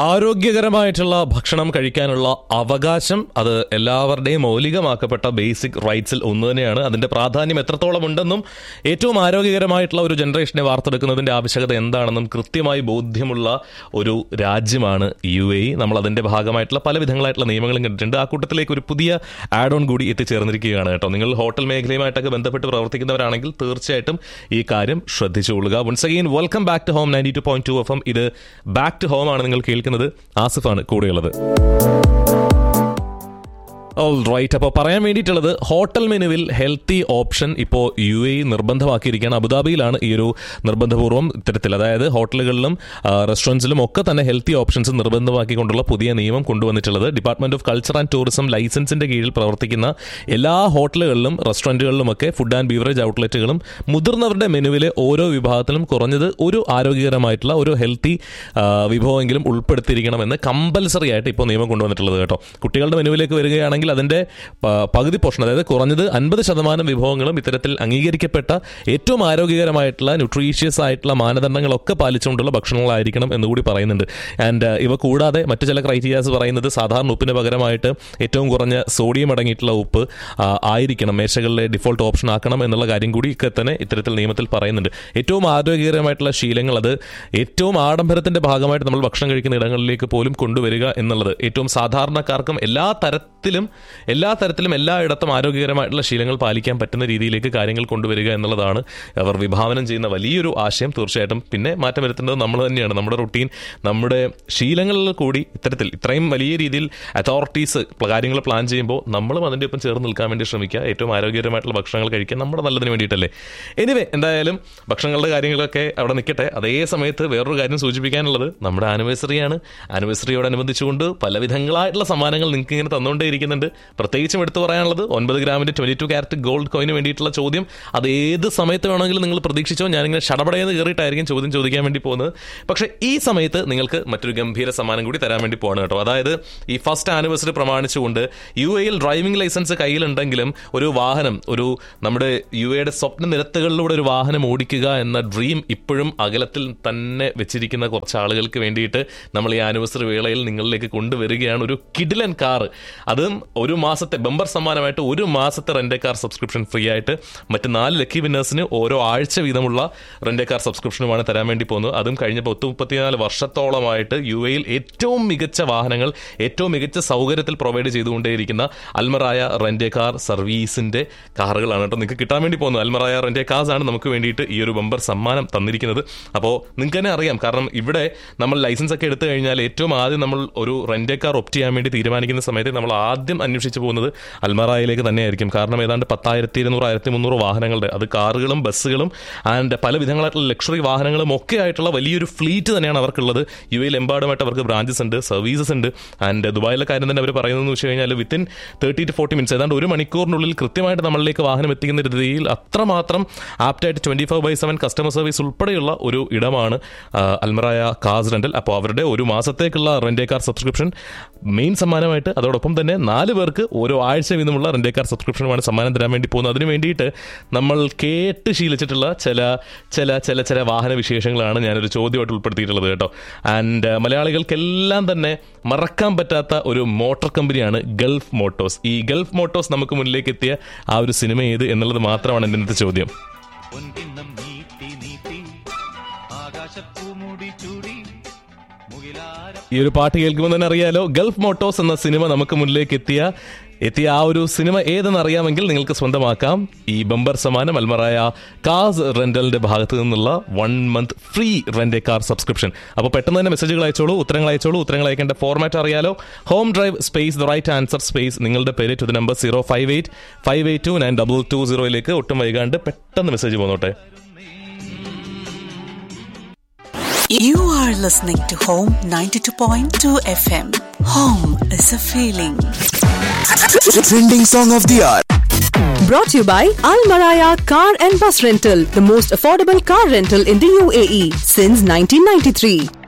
ആരോഗ്യകരമായിട്ടുള്ള ഭക്ഷണം കഴിക്കാനുള്ള അവകാശം അത് എല്ലാവരുടെയും മൗലികമാക്കപ്പെട്ട ബേസിക് റൈറ്റ്സിൽ ഒന്ന് തന്നെയാണ് അതിന്റെ പ്രാധാന്യം എത്രത്തോളം ഉണ്ടെന്നും ഏറ്റവും ആരോഗ്യകരമായിട്ടുള്ള ഒരു ജനറേഷനെ വാർത്തെടുക്കുന്നതിന്റെ ആവശ്യകത എന്താണെന്നും കൃത്യമായി ബോധ്യമുള്ള ഒരു രാജ്യമാണ് യു എ നമ്മൾ അതിന്റെ ഭാഗമായിട്ടുള്ള പല വിധങ്ങളായിട്ടുള്ള നിയമങ്ങളും കണ്ടിട്ടുണ്ട് ആ കൂട്ടത്തിലേക്ക് ഒരു പുതിയ ആഡ് ഓൺ കൂടി എത്തിച്ചേർന്നിരിക്കുകയാണ് കേട്ടോ നിങ്ങൾ ഹോട്ടൽ മേഖലയുമായിട്ടൊക്കെ ബന്ധപ്പെട്ട് പ്രവർത്തിക്കുന്നവരാണെങ്കിൽ തീർച്ചയായിട്ടും ഈ കാര്യം ശ്രദ്ധിച്ചുകൊള്ളുക once again welcome back to home ninety two point two FM എം ഇത് ബാക്ക് ടു ഹോം ആണ് നിങ്ങൾ കേൾക്കുന്നത് ആസിഫാണ് കൂടെയുള്ളത് റൈറ്റ് അപ്പോൾ പറയാൻ വേണ്ടിയിട്ടുള്ളത് ഹോട്ടൽ മെനുവിൽ ഹെൽത്തി ഓപ്ഷൻ ഇപ്പോൾ യു എ നിർബന്ധമാക്കിയിരിക്കുകയാണ് അബുദാബിയിലാണ് ഈ ഒരു നിർബന്ധപൂർവ്വം ഇത്തരത്തിൽ അതായത് ഹോട്ടലുകളിലും റെസ്റ്റോറൻറ്റ്സിലും ഒക്കെ തന്നെ ഹെൽത്തി ഓപ്ഷൻസ് നിർബന്ധമാക്കിക്കൊണ്ടുള്ള പുതിയ നിയമം കൊണ്ടുവന്നിട്ടുള്ളത് department of culture and tourism ലൈസൻസിന്റെ കീഴിൽ പ്രവർത്തിക്കുന്ന എല്ലാ ഹോട്ടലുകളിലും റെസ്റ്റോറൻറ്റുകളിലുമൊക്കെ ഫുഡ് ആൻഡ് ബീവറേജ് ഔട്ട്ലെറ്റുകളും മുതിർന്നവരുടെ മെനുവിലെ ഓരോ വിഭാഗത്തിലും കുറഞ്ഞത് ഒരു ആരോഗ്യകരമായിട്ടുള്ള ഒരു ഹെൽത്തി വിഭവമെങ്കിലും ഉൾപ്പെടുത്തിയിരിക്കണമെന്ന് കമ്പൽസറി ആയിട്ട് ഇപ്പോൾ നിയമം കൊണ്ടുവന്നിട്ടുള്ളത് കേട്ടോ കുട്ടികളുടെ മെനുവിലേക്ക് വരികയാണെങ്കിൽ അതിന്റെ പ- പകുതി പോർഷൻ അതായത് കുറഞ്ഞത് അൻപത് ശതമാനം വിഭവങ്ങളും ഇത്തരത്തിൽ അംഗീകരിക്കപ്പെട്ട ഏറ്റവും ആരോഗ്യകരമായിട്ടുള്ള ന്യൂട്രീഷ്യസ് ആയിട്ടുള്ള മാനദണ്ഡങ്ങളൊക്കെ പാലിച്ചുകൊണ്ടുള്ള ഭക്ഷണങ്ങളായിരിക്കണം എന്നുകൂടി പറയുന്നുണ്ട് ആൻഡ് ഇവ കൂടാതെ മറ്റു ചില ക്രൈറ്റീരിയാസ് പറയുന്നത് സാധാരണ ഉപ്പിന് പകരമായിട്ട് ഏറ്റവും കുറഞ്ഞ സോഡിയം അടങ്ങിയിട്ടുള്ള ഉപ്പ് ആ, ആയിരിക്കണം മേശകളിലെ ഡിഫോൾട്ട് ഓപ്ഷൻ ആക്കണം എന്നുള്ള കാര്യം കൂടി ഒക്കെ തന്നെ ഇത്തരത്തിൽ നിയമത്തിൽ പറയുന്നുണ്ട് ഏറ്റവും ആരോഗ്യകരമായിട്ടുള്ള ശീലങ്ങൾ അത് ഏറ്റവും ആഡംബരത്തിന്റെ ഭാഗമായിട്ട് നമ്മൾ ഭക്ഷണം കഴിക്കുന്ന ഇടങ്ങളിലേക്ക് പോലും കൊണ്ടുവരിക എന്നുള്ളത് ഏറ്റവും സാധാരണക്കാർക്കും എല്ലാ തരത്തിലും എല്ലാ തരത്തിലും എല്ലായിടത്തും ആരോഗ്യകരമായിട്ടുള്ള ശീലങ്ങൾ പാലിക്കാൻ പറ്റുന്ന രീതിയിലേക്ക് കാര്യങ്ങൾ കൊണ്ടുവരിക എന്നുള്ളതാണ് അവർ വിഭാവനം ചെയ്യുന്ന വലിയൊരു ആശയം തീർച്ചയായിട്ടും പിന്നെ മാറ്റം വരുത്തേണ്ടത് നമ്മൾ തന്നെയാണ് നമ്മുടെ റുട്ടീൻ നമ്മുടെ ശീലങ്ങളിൽ കൂടി ഇത്തരത്തിൽ ഇത്രയും വലിയ രീതിയിൽ അതോറിറ്റീസ് കാര്യങ്ങൾ പ്ലാൻ ചെയ്യുമ്പോൾ നമ്മളും അതിൻ്റെ ഒപ്പം ചേർന്ന് നിൽക്കാൻ വേണ്ടി ശ്രമിക്കുക ഏറ്റവും ആരോഗ്യകരമായിട്ടുള്ള ഭക്ഷണങ്ങൾ കഴിക്കാൻ നമ്മുടെ നല്ലതിന് വേണ്ടിയിട്ടല്ലേ എനിവേ എന്തായാലും ഭക്ഷണങ്ങളുടെ കാര്യങ്ങളൊക്കെ അവിടെ നിൽക്കട്ടെ അതേ സമയത്ത് വേറൊരു കാര്യം സൂചിപ്പിക്കാനുള്ളത് നമ്മുടെ ആനിവേഴ്സറിയാണ് ആനിവേഴ്സറിയോടനുബന്ധിച്ചുകൊണ്ട് പല വിധങ്ങളായിട്ടുള്ള സമ്മാനങ്ങൾ നിങ്ങൾക്ക് ഇങ്ങനെ തന്നുകൊണ്ടേയിരിക്കുന്നുണ്ട് പ്രത്യേകിച്ചും എടുത്തു പറയാനുള്ളത് ഒൻപത് ഗ്രാമിന്റെ ട്വന്റി ടു ക്യാരറ്റ് ഗോൾഡ് കോയിന് വേണ്ടിയിട്ടുള്ള ചോദ്യം അത് ഏത് സമയത്ത് വേണമെങ്കിലും നിങ്ങൾ പ്രതീക്ഷിച്ചോ ഞാനിങ്ങനെ ഷടപടയെന്ന് കയറിയിട്ടായിരിക്കും ചോദ്യം ചോദിക്കാൻ വേണ്ടി പോകുന്നത് പക്ഷേ ഈ സമയത്ത് നിങ്ങൾക്ക് മറ്റൊരു ഗംഭീര സമ്മാനം കൂടി തരാൻ വേണ്ടി പോകണം കേട്ടോ അതായത് ഈ ഫസ്റ്റ് ആനിവേഴ്സറി പ്രമാണിച്ചുകൊണ്ട് യു എയിൽ ഡ്രൈവിംഗ് ലൈസൻസ് കയ്യിലുണ്ടെങ്കിലും ഒരു വാഹനം ഒരു നമ്മുടെ യു എയുടെ സ്വപ്ന നിരത്തുകളിലൂടെ ഒരു വാഹനം ഓടിക്കുക എന്ന ഡ്രീം ഇപ്പോഴും അകലത്തിൽ തന്നെ വെച്ചിരിക്കുന്ന കുറച്ച് ആളുകൾക്ക് വേണ്ടിയിട്ട് നമ്മൾ ഈ ആനിവേഴ്സറി വേളയിൽ നിങ്ങളിലേക്ക് കൊണ്ടുവരികയാണ് ഒരു കിഡിലൻ കാർ അതും ഒരു മാസത്തെ ബമ്പർ സമ്മാനമായിട്ട് ഒരു മാസത്തെ റെന്റ് കാർ സബ്സ്ക്രിപ്ഷൻ ഫ്രീ ആയിട്ട് മറ്റ് നാല് ലക്കി വിന്നേഴ്സിന് ഓരോ ആഴ്ച വീതമുള്ള റെന്റ് കാർ സബ്സ്ക്രിപ്ഷനുമാണ് തരാൻ വേണ്ടി പോകുന്നത് അതും കഴിഞ്ഞ പത്ത് മുപ്പത്തിനാല് വർഷത്തോളമായിട്ട് യു എയിൽ ഏറ്റവും മികച്ച വാഹനങ്ങൾ ഏറ്റവും മികച്ച സൗകര്യത്തിൽ പ്രൊവൈഡ് ചെയ്തുകൊണ്ടേയിരിക്കുന്ന അൽമറായ റെന്റ് കാർ സർവീസിന്റെ കാറുകളാണ് കേട്ടോ നിങ്ങൾക്ക് കിട്ടാൻ വേണ്ടി പോകുന്നത് അൽമറായ റെന്റ് കാർസ് ആണ് നമുക്ക് വേണ്ടിയിട്ട് ഈ ഒരു ബമ്പർ സമ്മാനം തന്നിരിക്കുന്നത് അപ്പോൾ നിങ്ങൾക്ക് തന്നെ അറിയാം കാരണം ഇവിടെ നമ്മൾ ലൈസൻസ് ഒക്കെ എടുത്തു കഴിഞ്ഞാൽ ഏറ്റവും ആദ്യം നമ്മൾ ഒരു റെന്റ് കാർ ഒപ്റ്റ് ചെയ്യാൻ വേണ്ടി തീരുമാനിക്കുന്ന സമയത്ത് നമ്മൾ ആദ്യം അന്വേഷിച്ച് പോകുന്നത് അൽമറായിലേക്ക് തന്നെയായിരിക്കും കാരണം ഏതാണ്ട് പത്തായിരത്തി ഇരുന്നൂറ് ആയിരത്തി മുന്നൂറ് വാഹനങ്ങളുടെ അത് കാറുകളും ബസ്സുകളും ആൻഡ് പല വിധങ്ങളായിട്ടുള്ള ലക്ഷറി വാഹനങ്ങളും ഒക്കെ ആയിട്ടുള്ള വലിയൊരു ഫ്ലീറ്റ് തന്നെയാണ് അവർക്കുള്ളത് യു എയിൽ എമ്പാടുമായിട്ട് അവർക്ക് ബ്രാഞ്ചസ് ഉണ്ട് സർവീസസ് ഉണ്ട് ആൻഡ് ദുബായിലെ കാര്യം തന്നെ അവർ പറയുന്നതെന്ന് വെച്ച് കഴിഞ്ഞാൽ within thirty to forty minutes ഏതാണ്ട് ഒരു മണിക്കൂറിനുള്ളിൽ കൃത്യമായിട്ട് നമ്മളിലേക്ക് വാഹനം എത്തിക്കുന്ന രീതിയിൽ അത്രമാത്രം ആപ്റ്റായിട്ട് twenty four by seven customer service ഉൾപ്പെടെയുള്ള ഒരു ഇടമാണ് ആ, അൽമറായ കാസ് റെന്റൽ അപ്പോൾ അവരുടെ ഒരു മാസത്തേക്കുള്ള റെന്റേ കാർ സബ്സ്ക്രിപ്ഷൻ മെയിൻ സമ്മാനമായിട്ട് അതോടൊപ്പം തന്നെ നാല് പേർക്ക് ഓരോ ആഴ്ച വീതമുള്ള റെന്റേ കാർ സബ്സ്ക്രിപ്ഷനുമാണ് സമ്മാനം തരാൻ വേണ്ടി പോകുന്നത് അതിന് വേണ്ടിയിട്ട് നമ്മൾ കേട്ട് ശീലിച്ചിട്ടുള്ള ചില ചില ചില ചില വാഹന വിശേഷങ്ങളാണ് ഞാനൊരു ചോദ്യമായിട്ട് ഉൾപ്പെടുത്തിയിട്ടുള്ളത് കേട്ടോ ആൻഡ് മലയാളികൾക്കെല്ലാം തന്നെ മറക്കാൻ പറ്റാത്ത ഒരു മോട്ടോർ കമ്പനിയാണ് ഗൾഫ് മോട്ടോഴ്സ് ഈ ഗൾഫ് മോട്ടോഴ്സ് നമുക്ക് മുന്നിലേക്ക് എത്തിയ ആ ഒരു സിനിമ ഏത് എന്നുള്ളത് മാത്രമാണ് എൻ്റെ ഇന്നത്തെ ചോദ്യം പൊൻകിണ്ണം നീട്ടി നീട്ടി ആകാശപ്പൂമുടി ചൂടി മുകിലാര ഈ ഒരു പാട്ട് കേൾക്കുമ്പോൾ തന്നെ അറിയാലോ ഗൾഫ് മോട്ടോസ് എന്ന സിനിമ നമുക്ക് മുന്നിലേക്ക് എത്തിയ എത്തിയ ആ ഒരു സിനിമ ഏതെന്ന് അറിയാമെങ്കിൽ നിങ്ങൾക്ക് സ്വന്തമാക്കാം ഈ ബമ്പർ സമ്മാനം അൽമറായ കാസ് റെന്റലിന്റെ ഭാഗത്ത് നിന്നുള്ള one month free rent car subscription അപ്പോൾ പെട്ടെന്ന് തന്നെ മെസ്സേജുകൾ അയച്ചോളൂ ഉത്തരങ്ങൾ അയച്ചോളൂ ഉത്തരങ്ങൾ അയക്കേണ്ട ഫോർമാറ്റ് അറിയാലോ home drive space the right answer space നിങ്ങളുടെ പേര് to the number zero five eight five eight two nine double two സീറോയിലേക്ക് ഒട്ടും വൈകാണ്ട് പെട്ടെന്ന് മെസ്സേജ് പോന്നോട്ടെ You are listening to Home 92.2 FM. Home is a feeling. Trending song of the hour. Brought to you by Al Maraya Car and Bus Rental, the most affordable car rental in the UAE since 1993.